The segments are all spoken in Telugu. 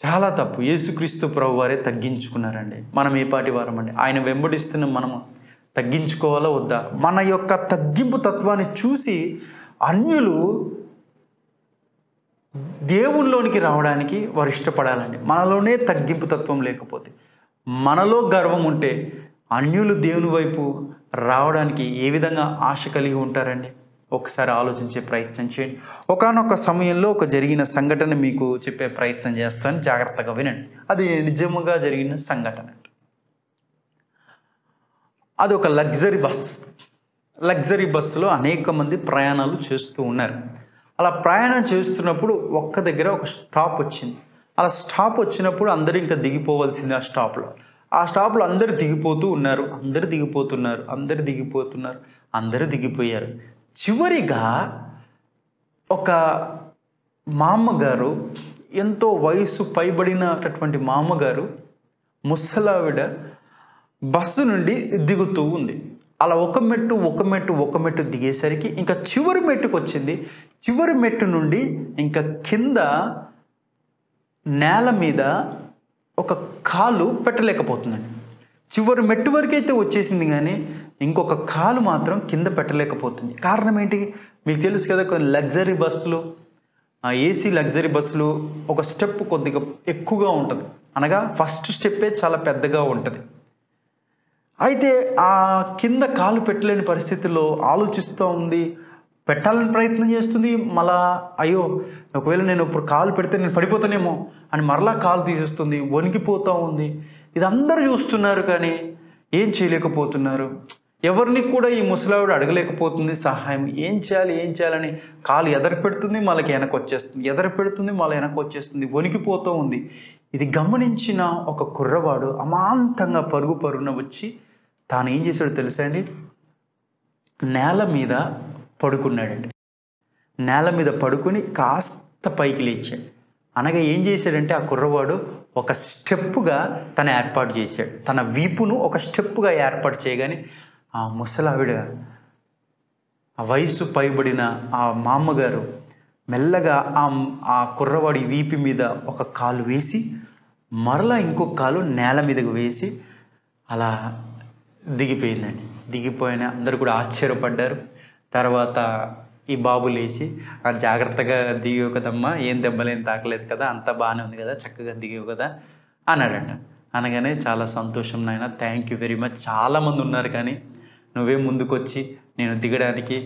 చాలా తప్పు యేసుక్రీస్తు ప్రభు వారే తగ్గించుకున్నారండి మనం ఏ పాటి వారమండి ఆయన వెంబడిస్తున్న మనము తగ్గించుకోవాలా వద్దా మన యొక్క తగ్గింపు తత్వాన్ని చూసి అన్యులు దేవుల్లోనికి రావడానికి వారు ఇష్టపడాలండి మనలోనే తగ్గింపు తత్వం లేకపోతే మనలో గర్వం ఉంటే అన్యులు దేవుని వైపు రావడానికి ఏ విధంగా ఆశ కలిగి ఉంటారండి ఒకసారి ఆలోచించే ప్రయత్నం చేయండి ఒకనొక సమయంలో ఒక జరిగిన సంఘటన మీకు చెప్పే ప్రయత్నం చేస్తాను జాగ్రత్తగా వినండి అది నిజముగా జరిగిన సంఘటన అది ఒక లగ్జరీ బస్ లగ్జరీ బస్సులో అనేక మంది ప్రయాణాలు చేస్తూ ఉన్నారు అలా ప్రయాణం చేస్తున్నప్పుడు ఒక్క దగ్గర ఒక స్టాప్ వచ్చింది అలా స్టాప్ వచ్చినప్పుడు అందరూ ఇంకా దిగిపోవాల్సింది ఆ స్టాప్లో ఆ స్టాప్లో అందరూ దిగిపోతూ ఉన్నారు అందరూ దిగిపోతున్నారు అందరూ దిగిపోతున్నారు అందరూ దిగిపోయారు చివరిగా ఒక మామగారు ఎంతో వయసు పైబడినటువంటి మామగారు ముసలావిడ బస్సు నుండి దిగుతూ ఉంది అలా ఒక మెట్టు ఒక మెట్టు ఒక మెట్టు దిగేసరికి ఇంకా చివరి మెట్టుకు వచ్చింది చివరి మెట్టు నుండి ఇంకా కింద నేల మీద ఒక కాలు పెట్టలేకపోతుందండి చివరి మెట్టు వరకు అయితే వచ్చేసింది కానీ ఇంకొక కాలు మాత్రం కింద పెట్టలేకపోతుంది కారణం ఏంటి మీకు తెలుసు కదా కొన్ని లగ్జరీ బస్సులు ఆ ఏసీ లగ్జరీ బస్సులు ఒక స్టెప్ కొద్దిగా ఎక్కువగా ఉంటుంది అనగా ఫస్ట్ స్టెప్పే చాలా పెద్దగా ఉంటుంది అయితే ఆ కింద కాలు పెట్టలేని పరిస్థితుల్లో ఆలోచిస్తూ ఉంది పెట్టాలని ప్రయత్నం చేస్తుంది మళ్ళా అయ్యో ఒకవేళ నేను ఇప్పుడు కాలు పెడితే నేను పడిపోతానేమో అని మరలా కాలు తీసేస్తుంది వణికిపోతూ ఉంది ఇది అందరూ చూస్తున్నారు కానీ ఏం చేయలేకపోతున్నారు ఎవరిని కూడా ఈ ముసలావిడ అడగలేకపోతుంది సహాయం ఏం చేయాలి ఏం చేయాలని కాలు ఎదర పెడుతుంది మళ్ళకి వెనక్కి వచ్చేస్తుంది ఎదర పెడుతుంది మళ్ళీ వెనక్కి వచ్చేస్తుంది వణికిపోతూ ఉంది ఇది గమనించిన ఒక కుర్రవాడు అమాంతంగా పరుగు పరుగున వచ్చి తాను ఏం చేశాడో తెలుసా అండి నేల మీద పడుకున్నాడండి నేల మీద పడుకుని కాస్త పైకి లేచాడు అనగా ఏం చేశాడంటే ఆ కుర్రవాడు ఒక స్టెప్పుగా తన ఏర్పాటు చేశాడు తన వీపును ఒక స్టెప్పుగా ఏర్పాటు చేయగానే ఆ ముసలావిడ ఆ వయసు పైబడిన ఆ మామగారు మెల్లగా ఆ ఆ కుర్రవాడి వీపి మీద ఒక కాలు వేసి మరలా ఇంకొక కాలు నేల మీదకు వేసి అలా దిగిపోయిందండి దిగిపోయిన అందరూ కూడా ఆశ్చర్యపడ్డారు తర్వాత ఈ బాబు లేచి "ఆ, జాగ్రత్తగా దిగవు కదమ్మా ఏం దెబ్బలేం తాకలేదు కదా అంతా బాగానే ఉంది కదా చక్కగా దిగవు కదా అన్నాడంట అనగానే చాలా సంతోషం నాయన థ్యాంక్ యూ వెరీ మచ్ చాలామంది ఉన్నారు కానీ నువ్వే ముందుకొచ్చి నేను దిగడానికి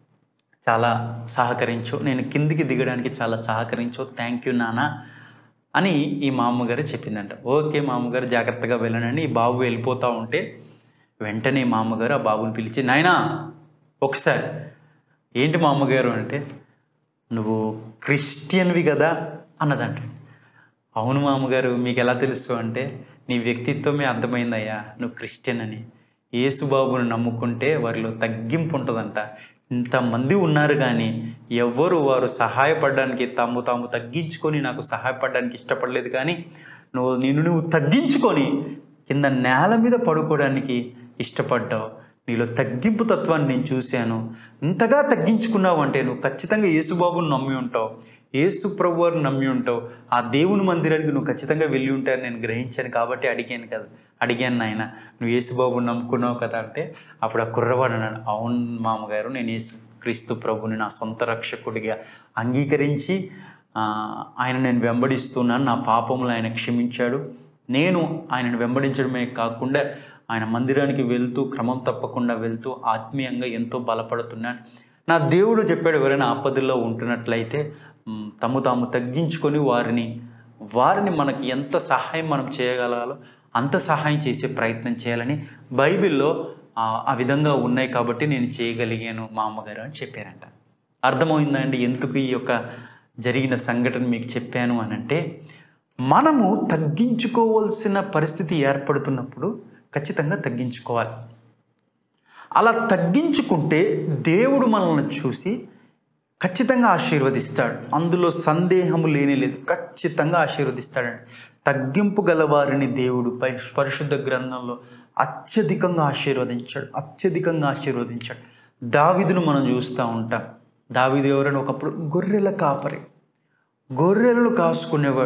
చాలా సహకరించు నేను కిందికి దిగడానికి చాలా సహకరించు థ్యాంక్ యూ నాన్న అని ఈ మామగారు చెప్పిందంట ఓకే మామగారు జాగ్రత్తగా వెళ్ళనండి ఈ బాబు వెళ్ళిపోతూ ఉంటే వెంటనే మామగారు ఆ బాబుని పిలిచి నాయనా ఒకసారి ఏంటి మామగారు అంటే నువ్వు క్రిస్టియన్వి కదా అన్నదంట అవును మామగారు మీకు ఎలా తెలుసు అంటే నీ వ్యక్తిత్వమే అర్థమైందయ్యా నువ్వు క్రిస్టియన్ అని యేసుబాబుని నమ్ముకుంటే వారిలో తగ్గింపు ఉంటుందంట ఇంతమంది ఉన్నారు కానీ ఎవ్వరు వారు సహాయపడడానికి తాము తాము తగ్గించుకొని నాకు సహాయపడడానికి ఇష్టపడలేదు కానీ నువ్వు నిన్ను నువ్వు తగ్గించుకొని కింద నేల మీద పడుకోవడానికి ఇష్టపడ్డావు నీలో తగ్గింపు తత్వాన్ని నేను చూశాను ఇంతగా తగ్గించుకున్నావు అంటే నువ్వు ఖచ్చితంగా యేసుబాబుని నమ్మి ఉంటావు యేసు ప్రభు వారిని నమ్మి ఉంటావు ఆ దేవుని మందిరానికి నువ్వు ఖచ్చితంగా వెళ్ళి ఉంటాయని నేను గ్రహించాను కాబట్టి అడిగాను కదా అడిగాను నాయన నువ్వు యేసుబాబుని నమ్ముకున్నావు కదా అంటే అప్పుడు ఆ కుర్రవాడు అన్నాడు అవును మామగారు నేను యేసు క్రీస్తు ప్రభుని నా సొంత రక్షకుడిగా అంగీకరించి ఆ, ఆయన నేను వెంబడిస్తున్నాను నా పాపములు ఆయన క్షమించాడు నేను ఆయనను వెంబడించడమే కాకుండా ఆయన మందిరానికి వెళ్తూ క్రమం తప్పకుండా వెళ్తూ ఆత్మీయంగా ఎంతో బలపడుతున్నాను నా దేవుడు చెప్పాడు ఎవరైనా ఆపదల్లో ఉంటున్నట్లయితే మ్, తము తాము తగ్గించుకొని వారిని వారిని మనకి ఎంత సహాయం మనం చేయగలగాలో అంత సహాయం చేసే ప్రయత్నం చేయాలని బైబిల్లో ఆ ఆ విధంగా ఉన్నాయి కాబట్టి నేను చేయగలిగాను మా అమ్మగారు అని చెప్పారంట అర్థమైందండి ఎందుకు ఈ యొక్క జరిగిన సంఘటన మీకు చెప్పాను అని అంటే మనము తగ్గించుకోవాల్సిన పరిస్థితి ఏర్పడుతున్నప్పుడు ఖచ్చితంగా తగ్గించుకోవాలి అలా తగ్గించుకుంటే దేవుడు మనల్ని చూసి ఖచ్చితంగా ఆశీర్వదిస్తాడు అందులో సందేహము లేని లేదు ఖచ్చితంగా ఆశీర్వదిస్తాడండి తగ్గింపు గల వారిని దేవుడు పై పరిశుద్ధ గ్రంథంలో అత్యధికంగా ఆశీర్వదించాడు అత్యధికంగా ఆశీర్వదించాడు దావిదును మనం చూస్తూ ఉంటాం దావిదు ఎవరైనా ఒకప్పుడు గొర్రెల కాపరి గొర్రెలను కాసుకునేవాడు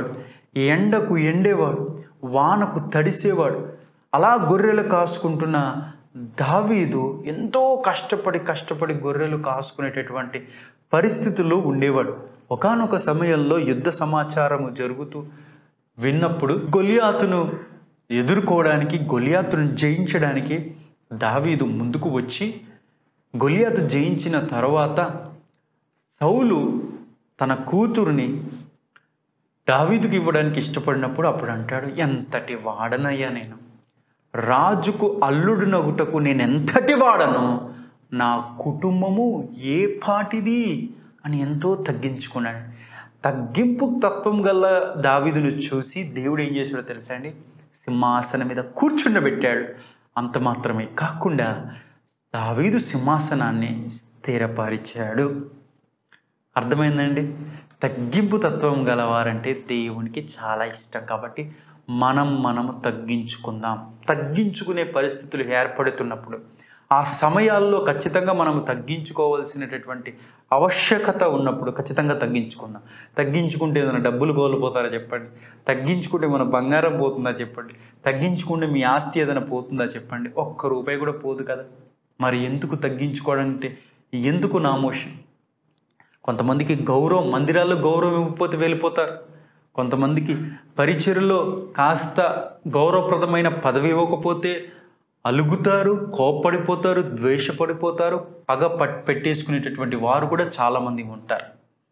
ఎండకు ఎండేవాడు వానకు తడిసేవాడు అలా గొర్రెలు కాసుకుంటున్న దావీదు ఎంతో కష్టపడి కష్టపడి గొర్రెలు కాసుకునేటటువంటి పరిస్థితుల్లో ఉండేవాడు ఒకానొక సమయంలో యుద్ధ సమాచారము జరుగుతూ విన్నప్పుడు గొలియాతును ఎదుర్కోవడానికి గొలియాతును జయించడానికి దావీదు ముందుకు వచ్చి గొలియాతు జయించిన తర్వాత సౌలు తన కూతురుని దావీదుకి ఇవ్వడానికి ఇష్టపడినప్పుడు అప్పుడు అంటాడు ఎంతటి వాడనయ్యా నేను రాజుకు అల్లుడు నగుటకు నేను ఎంతటి వాడను నా కుటుంబము ఏ పాటిది అని ఎంతో తగ్గించుకున్నాడు తగ్గింపు తత్వం గల దావీదును చూసి దేవుడు ఏం చేశాడో తెలుసా అండి సింహాసనం మీద కూర్చుండబెట్టాడు అంత మాత్రమే కాకుండా దావీదు సింహాసనాన్ని స్థిరపరిచాడు అర్థమైందండి తగ్గింపు తత్వం గలవారంటే దేవునికి చాలా ఇష్టం కాబట్టి మనం మనము తగ్గించుకుందాం తగ్గించుకునే పరిస్థితులు ఏర్పడుతున్నప్పుడు ఆ సమయాల్లో ఖచ్చితంగా మనము తగ్గించుకోవాల్సినటువంటి ఆవశ్యకత ఉన్నప్పుడు ఖచ్చితంగా తగ్గించుకుందాం తగ్గించుకుంటే ఏదైనా డబ్బులు కోల్పోతారా చెప్పండి తగ్గించుకుంటే మన బంగారం పోతుందా చెప్పండి తగ్గించుకుంటే మీ ఆస్తి ఏదైనా పోతుందా చెప్పండి ఒక్క రూపాయి కూడా పోదు కదా మరి ఎందుకు తగ్గించుకోవడం అంటే ఎందుకు నామోషం కొంతమందికి గౌరవం మందిరాల్లో గౌరవం ఇవ్వకపోతే వెళ్ళిపోతారు కొంతమందికి పరిచయలో కాస్త గౌరవప్రదమైన పదవి ఇవ్వకపోతే అలుగుతారు కోప్పడిపోతారు ద్వేషపడిపోతారు పగ పట్ పెట్టేసుకునేటటువంటి వారు కూడా చాలామంది ఉంటారు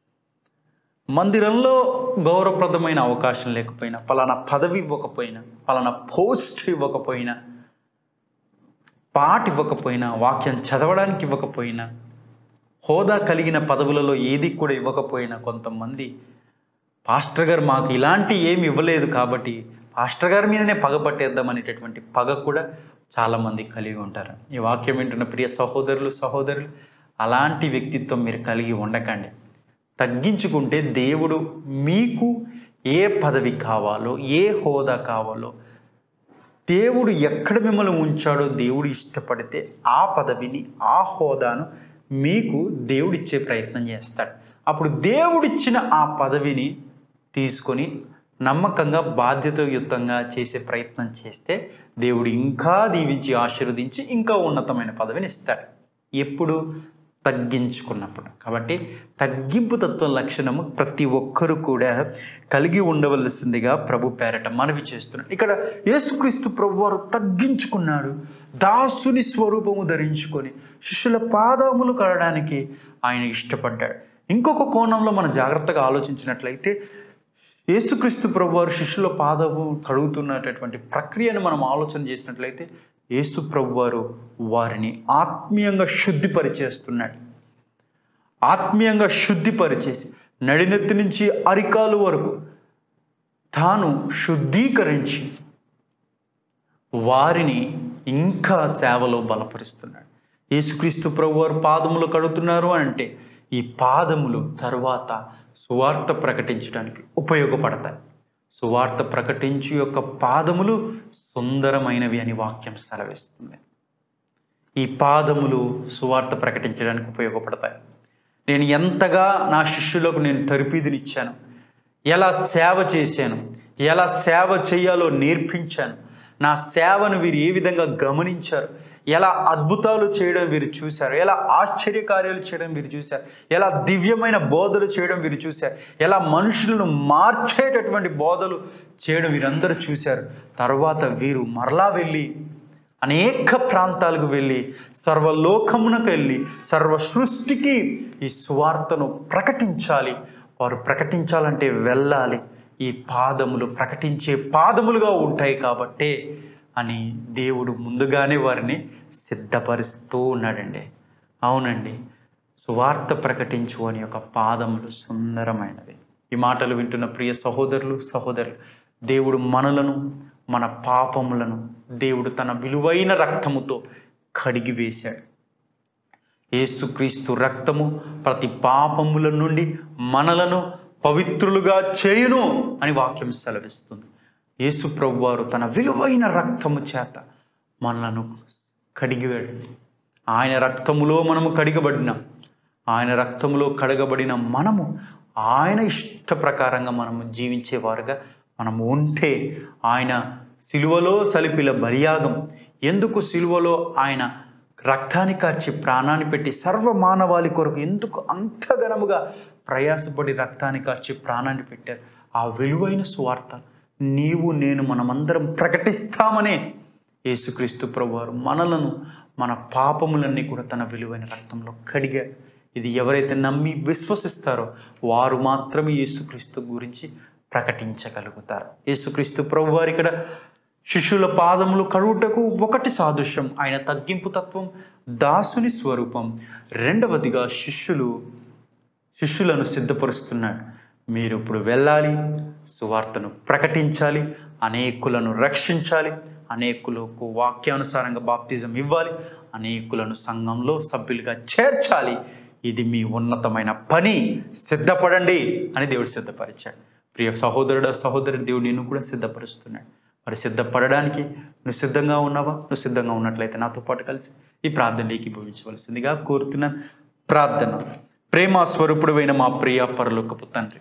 మందిరంలో గౌరవప్రదమైన అవకాశం లేకపోయినా పలానా పదవి ఇవ్వకపోయినా పలానా పోస్ట్ ఇవ్వకపోయినా పాట ఇవ్వకపోయినా వాక్యం చదవడానికి ఇవ్వకపోయినా హోదా కలిగిన పదవులలో ఏది కూడా ఇవ్వకపోయినా కొంతమంది పాస్టర్ గారు మాకు ఇలాంటి ఏమి ఇవ్వలేదు కాబట్టి పాస్టర్ గారి మీదనే పగ పట్టేద్దాం అనేటటువంటి పగ కూడా చాలామంది కలిగి ఉంటారు ఈ వాక్యం వింటున్న ప్రియ సహోదరులు సహోదరులు అలాంటి వ్యక్తిత్వం మీరు కలిగి ఉండకండి తగ్గించుకుంటే దేవుడు మీకు ఏ పదవి కావాలో ఏ హోదా కావాలో దేవుడు ఎక్కడ మిమ్మల్ని ఉంచాడో దేవుడు ఇష్టపడితే ఆ పదవిని ఆ హోదాను మీకు దేవుడిచ్చే ప్రయత్నం చేస్తాడు అప్పుడు దేవుడిచ్చిన ఆ పదవిని తీసుకొని నమ్మకంగా బాధ్యతయుతంగా చేసే ప్రయత్నం చేస్తే దేవుడు ఇంకా దీవించి ఆశీర్వదించి ఇంకా ఉన్నతమైన పదవిని ఇస్తాడు ఎప్పుడు తగ్గించుకున్నప్పుడు కాబట్టి తగ్గింపు తత్వ లక్షణము ప్రతి ఒక్కరు కూడా కలిగి ఉండవలసిందిగా ప్రభు పేరట మనవి చేస్తున్నాడు ఇక్కడ యేసుక్రీస్తు ప్రభు వారు తగ్గించుకున్నాడు దాసుని స్వరూపము ధరించుకొని శిష్యుల పాదములు కడడానికి ఆయన ఇష్టపడ్డాడు ఇంకొక కోణంలో మనం జాగ్రత్తగా ఆలోచించినట్లయితే యేసుక్రీస్తు ప్రభు వారు శిష్యుల పాదము కడుగుతున్నటువంటి ప్రక్రియను మనం ఆలోచన చేసినట్లయితే యేసు ప్రభు వారు వారిని ఆత్మీయంగా శుద్ధిపరిచేస్తున్నాడు ఆత్మీయంగా శుద్ధిపరిచేసి నడినెత్తి నుంచి అరికాలు వరకు తాను శుద్ధీకరించి వారిని ఇంకా సేవలో బలపరుస్తున్నాడు యేసుక్రీస్తు ప్రభు వారు పాదములు కడుగుతున్నారు అంటే ఈ పాదములు తర్వాత సువార్త ప్రకటించడానికి ఉపయోగపడతాయి సువార్త ప్రకటించి యొక్క పాదములు సుందరమైనవి అని వాక్యం సెలవిస్తుంది ఈ పాదములు సువార్త ప్రకటించడానికి ఉపయోగపడతాయి నేను ఎంతగా నా శిష్యులకు నేను తరిపీదునిచ్చాను ఎలా సేవ చేశాను ఎలా సేవ చేయాలో నేర్పించాను నా సేవను వీరు ఏ విధంగా గమనించారు ఎలా అద్భుతాలు చేయడం వీరు చూశారు ఎలా ఆశ్చర్యకార్యాలు చేయడం వీరు చూశారు ఎలా దివ్యమైన బోధలు చేయడం వీరు చూశారు ఎలా మనుషులను మార్చేటటువంటి బోధలు చేయడం వీరందరూ చూశారు తర్వాత వీరు మరలా వెళ్ళి అనేక ప్రాంతాలకు వెళ్ళి సర్వలోకమునకు వెళ్ళి సర్వ సృష్టికి ఈ సువార్తను ప్రకటించాలి వారు ప్రకటించాలంటే వెళ్ళాలి ఈ పాదములు ప్రకటించే పాదములుగా ఉంటాయి కాబట్టే అని దేవుడు ముందుగానే వారిని సిద్ధపరుస్తూ ఉన్నాడండి అవునండి సువార్త ప్రకటించు అని యొక్క పాదములు సుందరమైనవి ఈ మాటలు వింటున్న ప్రియ సహోదరులు సహోదరులు దేవుడు మనలను మన పాపములను దేవుడు తన విలువైన రక్తముతో కడిగి వేశాడు యేసుక్రీస్తు రక్తము ప్రతి పాపముల నుండి మనలను పవిత్రులుగా చేయును అని వాక్యం సెలవిస్తుంది యేసు ప్రభు వారు తన విలువైన రక్తము చేత మనలను కడిగాడు ఆయన రక్తములో మనము కడిగబడినాం ఆయన రక్తములో కడగబడిన మనము ఆయన ఇష్ట ప్రకారంగా మనము జీవించేవారుగా మనం ఉంటే ఆయన సిలువలో సలిపిల బలియాగం ఎందుకు సిలువలో ఆయన రక్తాన్ని కార్చి ప్రాణాన్ని పెట్టి సర్వ మానవాళి కొరకు ఎందుకు అంత ఘనముగా ప్రయాసపడి రక్తాన్ని కార్చి ప్రాణాన్ని పెట్టారు ఆ విలువైన సువార్త నీవు నేను మనమందరం ప్రకటిస్తామనే యేసుక్రీస్తు ప్రభువారు మనలను మన పాపములన్నీ కూడా తన విలువైన రక్తంలో కడిగారు ఇది ఎవరైతే నమ్మి విశ్వసిస్తారో వారు మాత్రమే యేసుక్రీస్తు గురించి ప్రకటించగలుగుతారు యేసుక్రీస్తు ప్రభువారు ఇక్కడ శిష్యుల పాదములు కడుగుటకు ఒకటి సాదృశ్యం ఆయన తగ్గింపు తత్వం దాసుని స్వరూపం రెండవదిగా శిష్యులు శిష్యులను సిద్ధపరుస్తున్నాడు మీరు ఇప్పుడు వెళ్ళాలి సువార్తను ప్రకటించాలి అనేకులను రక్షించాలి అనేకులకు వాక్యానుసారంగా బాప్తిజం ఇవ్వాలి అనేకులను సంఘంలో సభ్యులుగా చేర్చాలి ఇది మీ ఉన్నతమైన పని సిద్ధపడండి అని దేవుడు సిద్ధపరిచాడు ప్రియ సహోదరుడు సహోదరుడు దేవుడు నిన్ను కూడా సిద్ధపరుస్తున్నాడు మరి సిద్ధపడడానికి నువ్వు సిద్ధంగా ఉన్నావా నువ్వు సిద్ధంగా ఉన్నట్లయితే నాతో పాటు కలిసి ఈ ప్రార్థన ఏకీభవించవలసిందిగా కోరుతున్నాను ప్రార్థన ప్రేమ స్వరూపుడువైన మా ప్రియ పరలోకపు తండ్రి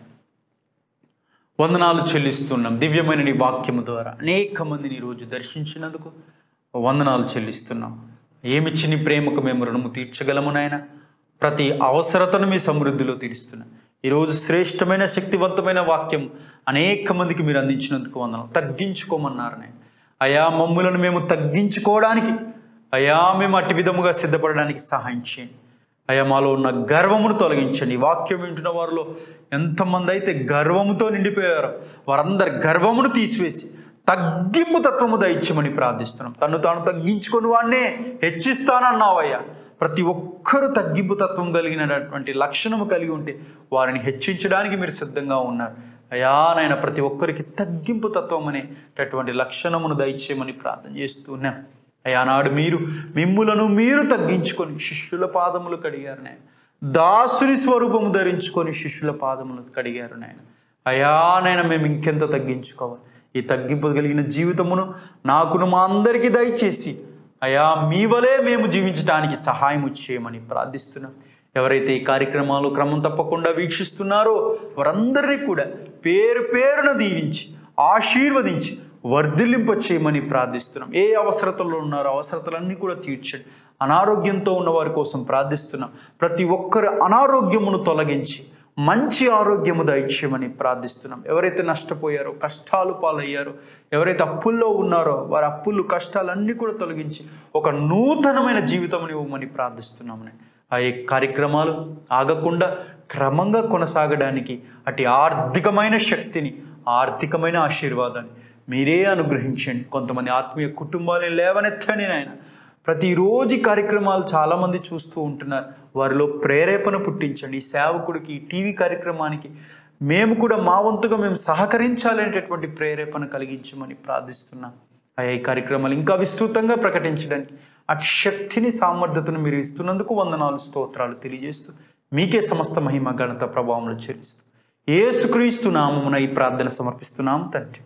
వందనాలు చెల్లిస్తున్నాం దివ్యమైన నీ వాక్యము ద్వారా అనేక మందిని ఈరోజు దర్శించినందుకు వందనాలు చెల్లిస్తున్నాం ఏమిచ్చి నీ ప్రేమకు మేము రుణము తీర్చగలము నాయన ప్రతి అవసరతను మీ సమృద్ధిలో తీరుస్తున్నాం ఈరోజు శ్రేష్టమైన శక్తివంతమైన వాక్యం అనేక మందికి మీరు అందించినందుకు వందనాలు తగ్గించుకోమన్నారు నేను అయా మమ్ములను మేము తగ్గించుకోవడానికి అయా మేము అట్టి విధముగా సిద్ధపడడానికి సహాయం చేయండి అయ్యా మాలో ఉన్న గర్వమును తొలగించండి ఈ వాక్యం వింటున్న వారిలో ఎంతమంది అయితే గర్వముతో నిండిపోయారో వారందరి గర్వమును తీసివేసి తగ్గింపు తత్వము దయచ్చమని ప్రార్థిస్తున్నాం తను తాను తగ్గించుకొని వాడినే హెచ్చిస్తానన్నావయ్యా ప్రతి ఒక్కరూ తగ్గింపు తత్వం కలిగినటువంటి లక్షణము కలిగి ఉంటే వారిని హెచ్చించడానికి మీరు సిద్ధంగా ఉన్నారు అయా నాయన ప్రతి ఒక్కరికి తగ్గింపు తత్వం అనేటటువంటి లక్షణమును దయచేయమని ప్రార్థన చేస్తున్నాం అయ్యా నాడు మీరు మిమ్ములను మీరు తగ్గించుకొని శిష్యుల పాదములు కడిగారు నాయన దాసుని స్వరూపము ధరించుకొని శిష్యుల పాదములు కడిగారు నాయన అయా నాయన మేము ఇంకెంత తగ్గించుకోవాలి ఈ తగ్గింపు కలిగిన జీవితమును నాకును మా అందరికీ దయచేసి అయా మీ వలే మేము జీవించడానికి సహాయం చేయమని ప్రార్థిస్తున్నాం ఎవరైతే ఈ కార్యక్రమాలు క్రమం తప్పకుండా వీక్షిస్తున్నారో వారందరినీ కూడా పేరు పేరున దీవించి ఆశీర్వదించి వర్ధిల్లింప చేయమని ప్రార్థిస్తున్నాం ఏ అవసరతల్లో ఉన్నారో అవసరతలన్నీ కూడా తీర్చండి అనారోగ్యంతో ఉన్న వారి కోసం ప్రార్థిస్తున్నాం ప్రతి ఒక్కరి అనారోగ్యమును తొలగించి మంచి ఆరోగ్యము దయచేయమని ప్రార్థిస్తున్నాం ఎవరైతే నష్టపోయారో కష్టాలు పాలయ్యారో ఎవరైతే అప్పుల్లో ఉన్నారో వారి అప్పులు కష్టాలన్నీ కూడా తొలగించి ఒక నూతనమైన జీవితం ఇవ్వమని ప్రార్థిస్తున్నామని ఆ ఈ కార్యక్రమాలు ఆగకుండా క్రమంగా కొనసాగడానికి అటు ఆర్థికమైన శక్తిని ఆర్థికమైన ఆశీర్వాదాన్ని మీరే అనుగ్రహించండి కొంతమంది ఆత్మీయ కుటుంబాన్ని లేవనెత్తని నాయన ప్రతిరోజు ఈ కార్యక్రమాలు చాలామంది చూస్తూ ఉంటున్నారు వారిలో ప్రేరేపణ పుట్టించండి ఈ సేవకుడికి ఈ టీవీ కార్యక్రమానికి మేము కూడా మా వంతుగా మేము సహకరించాలనేటటువంటి ప్రేరేపణ కలిగించమని ప్రార్థిస్తున్నాం ఆయా ఈ కార్యక్రమాలు ఇంకా విస్తృతంగా ప్రకటించడానికి అటు శక్తిని సామర్థ్యతను మీరు ఇస్తున్నందుకు వందనాలు స్తోత్రాలు తెలియజేస్తూ మీకే సమస్త మహిమ ఘనత ప్రభావంలో చెల్లిస్తూ ఏసుక్రీస్తు నామమున ఈ ప్రార్థన సమర్పిస్తున్నాం తండ్రి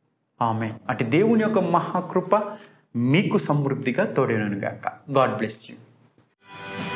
ఆమె అటు దేవుని యొక్క మహాకృప మీకు సమృద్ధిగా తోడేనను గాక గాడ్ బ్లెస్ యూ